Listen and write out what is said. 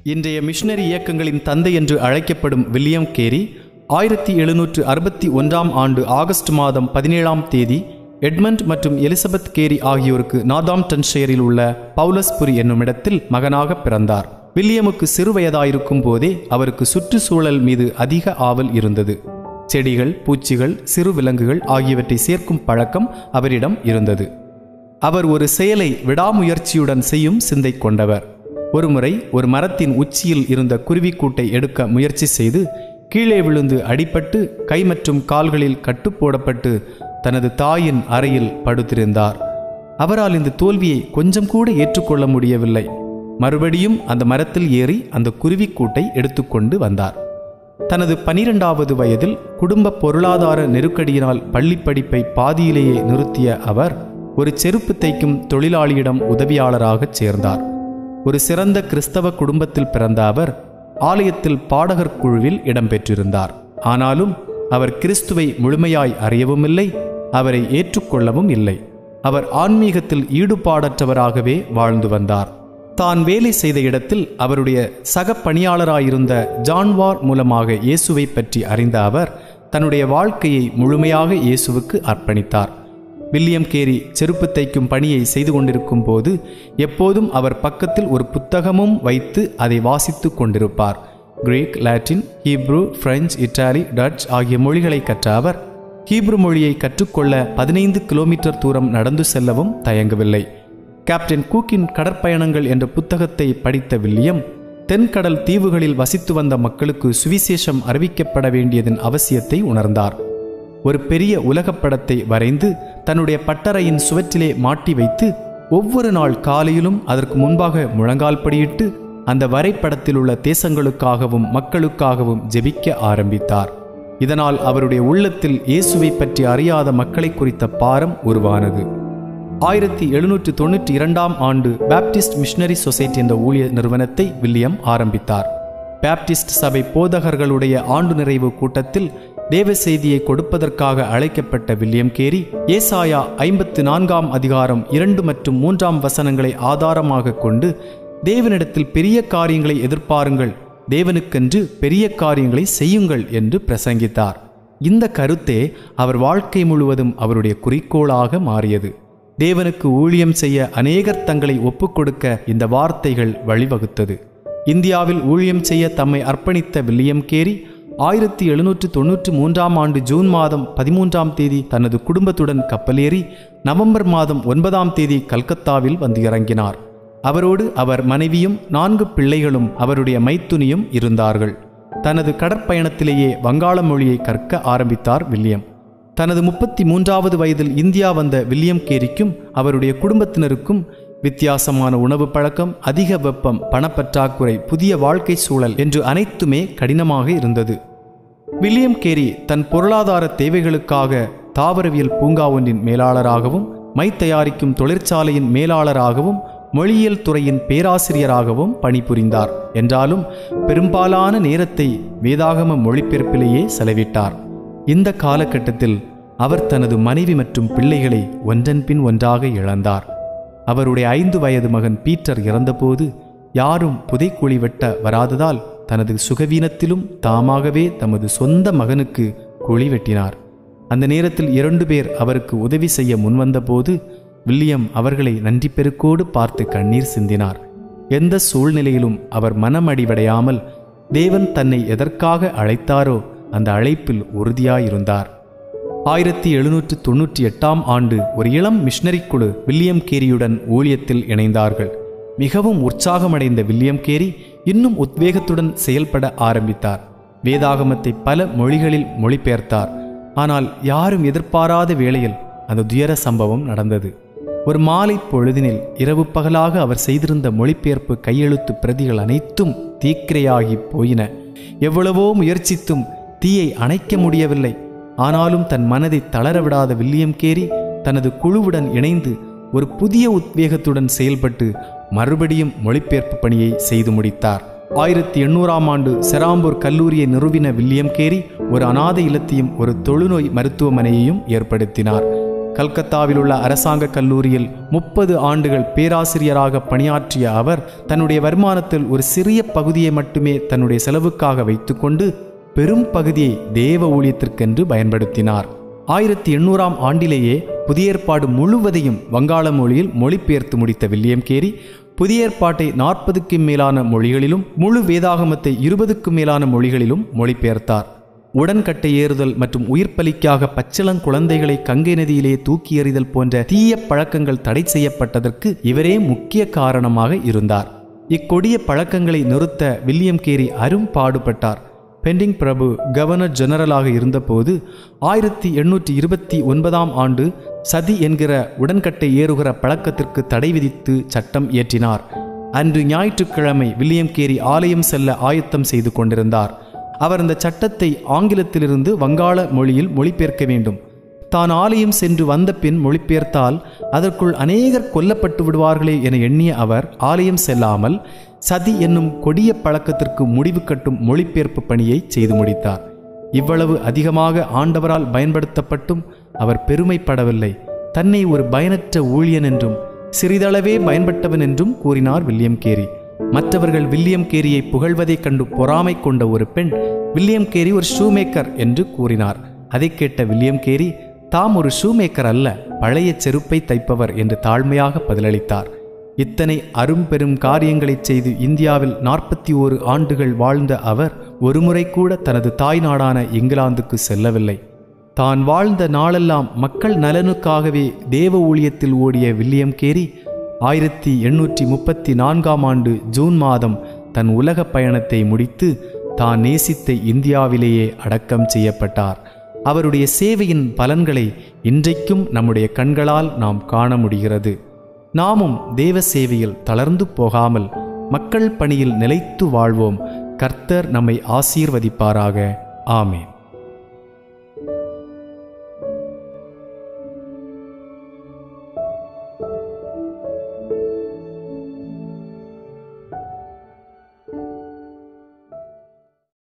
இன்றைய மிஷனரி இயக்கங்களின் தந்தை என்று அழைக்கப்படும் வில்லியம் கேரி ஆயிரத்தி எழுநூற்று அறுபத்தி ஒன்றாம் ஆண்டு ஆகஸ்ட் மாதம் பதினேழாம் தேதி எட்மண்ட் மற்றும் எலிசபெத் கேரி ஆகியோருக்கு நாதாம்டன்ஷெயரில் உள்ள பவுலஸ்புரி என்னும் இடத்தில் மகனாக பிறந்தார் வில்லியமுக்கு சிறுவயதாயிருக்கும் போதே அவருக்கு சுற்றுச்சூழல் மீது அதிக ஆவல் இருந்தது செடிகள் பூச்சிகள் சிறு விலங்குகள் ஆகியவற்றை சேர்க்கும் பழக்கம் அவரிடம் இருந்தது அவர் ஒரு செயலை விடாமுயற்சியுடன் செய்யும் சிந்தை கொண்டவர் ஒருமுறை ஒரு மரத்தின் உச்சியில் இருந்த குருவிக்கூட்டை எடுக்க முயற்சி செய்து கீழே விழுந்து அடிபட்டு கை மற்றும் கால்களில் கட்டு போடப்பட்டு தனது தாயின் அறையில் படுத்திருந்தார் அவரால் இந்த தோல்வியை கொஞ்சம் கூட ஏற்றுக்கொள்ள முடியவில்லை மறுபடியும் அந்த மரத்தில் ஏறி அந்த குருவிக்கூட்டை எடுத்துக்கொண்டு வந்தார் தனது பனிரெண்டாவது வயதில் குடும்ப பொருளாதார நெருக்கடியினால் பள்ளி படிப்பை பாதியிலேயே நிறுத்திய அவர் ஒரு செருப்பு தைக்கும் தொழிலாளியிடம் உதவியாளராகச் சேர்ந்தார் ஒரு சிறந்த கிறிஸ்தவ குடும்பத்தில் பிறந்த அவர் ஆலயத்தில் பாடகர் குழுவில் இடம்பெற்றிருந்தார் ஆனாலும் அவர் கிறிஸ்துவை முழுமையாய் அறியவும் இல்லை அவரை ஏற்றுக்கொள்ளவும் இல்லை அவர் ஆன்மீகத்தில் ஈடுபாடற்றவராகவே வாழ்ந்து வந்தார் தான் வேலை செய்த இடத்தில் அவருடைய சக பணியாளராயிருந்த ஜான்வார் மூலமாக இயேசுவை பற்றி அறிந்த அவர் தன்னுடைய வாழ்க்கையை முழுமையாக இயேசுவுக்கு அர்ப்பணித்தார் வில்லியம் கேரி செருப்பு தைக்கும் பணியை செய்து கொண்டிருக்கும் போது எப்போதும் அவர் பக்கத்தில் ஒரு புத்தகமும் வைத்து அதை வாசித்து கொண்டிருப்பார் Greek Latin Hebrew French Italy Dutch ஆகிய மொழிகளை கற்ற அவர் ஹீப்ரு மொழியை கற்றுக்கொள்ள பதினைந்து கிலோமீட்டர் தூரம் நடந்து செல்லவும் தயங்கவில்லை கேப்டன் கூக்கின் கடற்பயணங்கள் என்ற புத்தகத்தை படித்த வில்லியம் தென்கடல் தீவுகளில் வசித்து வந்த மக்களுக்கு சுவிசேஷம் அறிவிக்கப்பட வேண்டியதன் அவசியத்தை உணர்ந்தார் ஒரு பெரிய உலகப் படத்தை வரைந்து தன்னுடைய பட்டறையின் சுவற்றிலே மாட்டி வைத்து ஒவ்வொரு நாள் காலையிலும் அதற்கு முன்பாக முழங்கால் படியிட்டு அந்த வரைபடத்தில் உள்ள தேசங்களுக்காகவும் மக்களுக்காகவும் ஜெபிக்க ஆரம்பித்தார் இதனால் அவருடைய உள்ளத்தில் இயேசுவை பற்றி அறியாத மக்களை குறித்த பாரம் உருவானது ஆயிரத்தி எழுநூற்று தொண்ணூற்றி இரண்டாம் ஆண்டு பாப்டிஸ்ட் மிஷனரி சொசைட்டி என்ற ஊழிய நிறுவனத்தை வில்லியம் ஆரம்பித்தார் பாப்டிஸ்ட் சபை போதகர்களுடைய ஆண்டு நிறைவு கூட்டத்தில் தேவ செய்தியை கொடுப்பதற்காக அழைக்கப்பட்ட வில்லியம் கேரி ஏசாயா ஐம்பத்து நான்காம் அதிகாரம் இரண்டு மற்றும் மூன்றாம் வசனங்களை ஆதாரமாக கொண்டு தேவனிடத்தில் பெரிய காரியங்களை எதிர்பாருங்கள் தேவனுக்கென்று பெரிய காரியங்களை செய்யுங்கள் என்று பிரசங்கித்தார் இந்த கருத்தே அவர் வாழ்க்கை முழுவதும் அவருடைய குறிக்கோளாக மாறியது தேவனுக்கு ஊழியம் செய்ய அநேகர் தங்களை ஒப்புக்கொடுக்க இந்த வார்த்தைகள் வழிவகுத்தது இந்தியாவில் ஊழியம் செய்ய தம்மை அர்ப்பணித்த வில்லியம் கேரி ஆயிரத்தி எழுநூற்று தொன்னூற்றி மூன்றாம் ஆண்டு ஜூன் மாதம் பதிமூன்றாம் தேதி தனது குடும்பத்துடன் கப்பலேறி நவம்பர் மாதம் ஒன்பதாம் தேதி கல்கத்தாவில் வந்து இறங்கினார் அவரோடு அவர் மனைவியும் நான்கு பிள்ளைகளும் அவருடைய மைத்துனியும் இருந்தார்கள் தனது கடற்பயணத்திலேயே வங்காள மொழியை கற்க ஆரம்பித்தார் வில்லியம் தனது முப்பத்தி மூன்றாவது வயதில் இந்தியா வந்த வில்லியம் கேரிக்கும் அவருடைய குடும்பத்தினருக்கும் வித்தியாசமான உணவு பழக்கம் அதிக வெப்பம் பணப்பற்றாக்குறை புதிய வாழ்க்கை சூழல் என்று அனைத்துமே கடினமாக இருந்தது வில்லியம் கேரி தன் பொருளாதார தேவைகளுக்காக தாவரவியல் பூங்கா ஒன்றின் மேலாளராகவும் மை தயாரிக்கும் தொழிற்சாலையின் மேலாளராகவும் மொழியியல் துறையின் பேராசிரியராகவும் பணிபுரிந்தார் என்றாலும் பெரும்பாலான நேரத்தை வேதாகம மொழிபெயர்ப்பிலேயே செலவிட்டார் இந்த காலகட்டத்தில் அவர் தனது மனைவி மற்றும் பிள்ளைகளை ஒன்றன் பின் ஒன்றாக இழந்தார் அவருடைய ஐந்து வயது மகன் பீட்டர் இறந்தபோது யாரும் புதைக்குழி வெட்ட வராததால் தனது சுகவீனத்திலும் தாமாகவே தமது சொந்த மகனுக்கு குழி வெட்டினார் அந்த நேரத்தில் இரண்டு பேர் அவருக்கு உதவி செய்ய முன்வந்தபோது வில்லியம் அவர்களை நன்றி பெருக்கோடு பார்த்து கண்ணீர் சிந்தினார் எந்த சூழ்நிலையிலும் அவர் மனமடிவடையாமல் தேவன் தன்னை எதற்காக அழைத்தாரோ அந்த அழைப்பில் உறுதியாயிருந்தார் ஆயிரத்தி எழுநூற்று தொன்னூற்றி எட்டாம் ஆண்டு ஒரு இளம் மிஷனரி குழு வில்லியம் கேரியுடன் ஊழியத்தில் இணைந்தார்கள் மிகவும் உற்சாகமடைந்த வில்லியம் கேரி இன்னும் உத்வேகத்துடன் செயல்பட ஆரம்பித்தார் வேதாகமத்தை பல மொழிகளில் மொழிபெயர்த்தார் ஆனால் யாரும் எதிர்பாராத வேளையில் அந்த துயர சம்பவம் நடந்தது ஒரு மாலை பொழுதினில் இரவு பகலாக அவர் செய்திருந்த மொழிபெயர்ப்பு கையெழுத்து பிரதிகள் அனைத்தும் தீக்கிரையாகி போயின எவ்வளவோ முயற்சித்தும் தீயை அணைக்க முடியவில்லை ஆனாலும் தன் மனதை தளரவிடாத வில்லியம் கேரி தனது குழுவுடன் இணைந்து ஒரு புதிய உத்வேகத்துடன் செயல்பட்டு மறுபடியும் மொழிபெயர்ப்பு பணியை செய்து முடித்தார் ஆயிரத்தி எண்ணூறாம் ஆண்டு செராம்பூர் கல்லூரியை நிறுவின வில்லியம் கேரி ஒரு அனாதை இல்லத்தையும் ஒரு தொழுநோய் மருத்துவமனையையும் ஏற்படுத்தினார் கல்கத்தாவில் உள்ள அரசாங்க கல்லூரியில் முப்பது ஆண்டுகள் பேராசிரியராக பணியாற்றிய அவர் தன்னுடைய வருமானத்தில் ஒரு சிறிய பகுதியை மட்டுமே தன்னுடைய செலவுக்காக வைத்துக்கொண்டு பெரும் பகுதியை தேவ ஊழியத்திற்கென்று பயன்படுத்தினார் ஆயிரத்தி எண்ணூறாம் ஆண்டிலேயே புதிய ஏற்பாடு முழுவதையும் வங்காள மொழியில் மொழிபெயர்த்து முடித்த வில்லியம் கேரி புதிய ஏற்பாட்டை நாற்பதுக்கும் மேலான மொழிகளிலும் முழு வேதாகமத்தை இருபதுக்கும் மேலான மொழிகளிலும் மொழிபெயர்த்தார் உடன்கட்டை ஏறுதல் மற்றும் உயிர்ப்பலிக்காக பச்சிளங்குழந்தைகளை கங்கை நதியிலே தூக்கி எறிதல் போன்ற தீய பழக்கங்கள் தடை செய்யப்பட்டதற்கு இவரே முக்கிய காரணமாக இருந்தார் இக்கொடிய பழக்கங்களை நிறுத்த வில்லியம் கேரி அரும் பாடுபட்டார் பெண்டிங் பிரபு கவர்னர் ஜெனரலாக இருந்தபோது ஆயிரத்தி எண்ணூற்றி இருபத்தி ஒன்பதாம் ஆண்டு சதி என்கிற உடன்கட்டை ஏறுகிற பழக்கத்திற்கு தடை விதித்து சட்டம் இயற்றினார் அன்று ஞாயிற்றுக்கிழமை வில்லியம் கேரி ஆலயம் செல்ல ஆயத்தம் செய்து கொண்டிருந்தார் அவர் அந்த சட்டத்தை ஆங்கிலத்திலிருந்து வங்காள மொழியில் மொழிபெயர்க்க வேண்டும் தான் ஆலயம் சென்று வந்த பின் மொழிபெயர்த்தால் அதற்குள் அநேகர் கொல்லப்பட்டு விடுவார்களே என எண்ணிய அவர் ஆலயம் செல்லாமல் சதி என்னும் கொடிய பழக்கத்திற்கு முடிவு கட்டும் மொழிபெயர்ப்பு பணியை செய்து முடித்தார் இவ்வளவு அதிகமாக ஆண்டவரால் பயன்படுத்தப்பட்டும் அவர் பெருமைப்படவில்லை தன்னை ஒரு பயனற்ற ஊழியன் என்றும் சிறிதளவே பயன்பட்டவன் என்றும் கூறினார் வில்லியம் கேரி மற்றவர்கள் வில்லியம் கேரியை புகழ்வதைக் கண்டு பொறாமை கொண்ட ஒரு பெண் வில்லியம் கேரி ஒரு ஷூமேக்கர் என்று கூறினார் அதைக் கேட்ட வில்லியம் கேரி தாம் ஒரு ஷூமேக்கர் அல்ல பழைய செருப்பை தைப்பவர் என்று தாழ்மையாக பதிலளித்தார் இத்தனை அரும்பெரும் காரியங்களைச் செய்து இந்தியாவில் நாற்பத்தி ஓரு ஆண்டுகள் வாழ்ந்த அவர் ஒருமுறை கூட தனது தாய் நாடான இங்கிலாந்துக்கு செல்லவில்லை தான் வாழ்ந்த நாளெல்லாம் மக்கள் நலனுக்காகவே தேவ ஊழியத்தில் ஓடிய வில்லியம் கேரி ஆயிரத்தி எண்ணூற்றி முப்பத்தி நான்காம் ஆண்டு ஜூன் மாதம் தன் உலக பயணத்தை முடித்து தான் நேசித்த இந்தியாவிலேயே அடக்கம் செய்யப்பட்டார் அவருடைய சேவையின் பலன்களை இன்றைக்கும் நம்முடைய கண்களால் நாம் காண முடிகிறது நாமும் தேவ சேவையில் தளர்ந்து போகாமல் மக்கள் பணியில் நிலைத்து வாழ்வோம் கர்த்தர் நம்மை ஆசீர்வதிப்பாராக ஆமேன்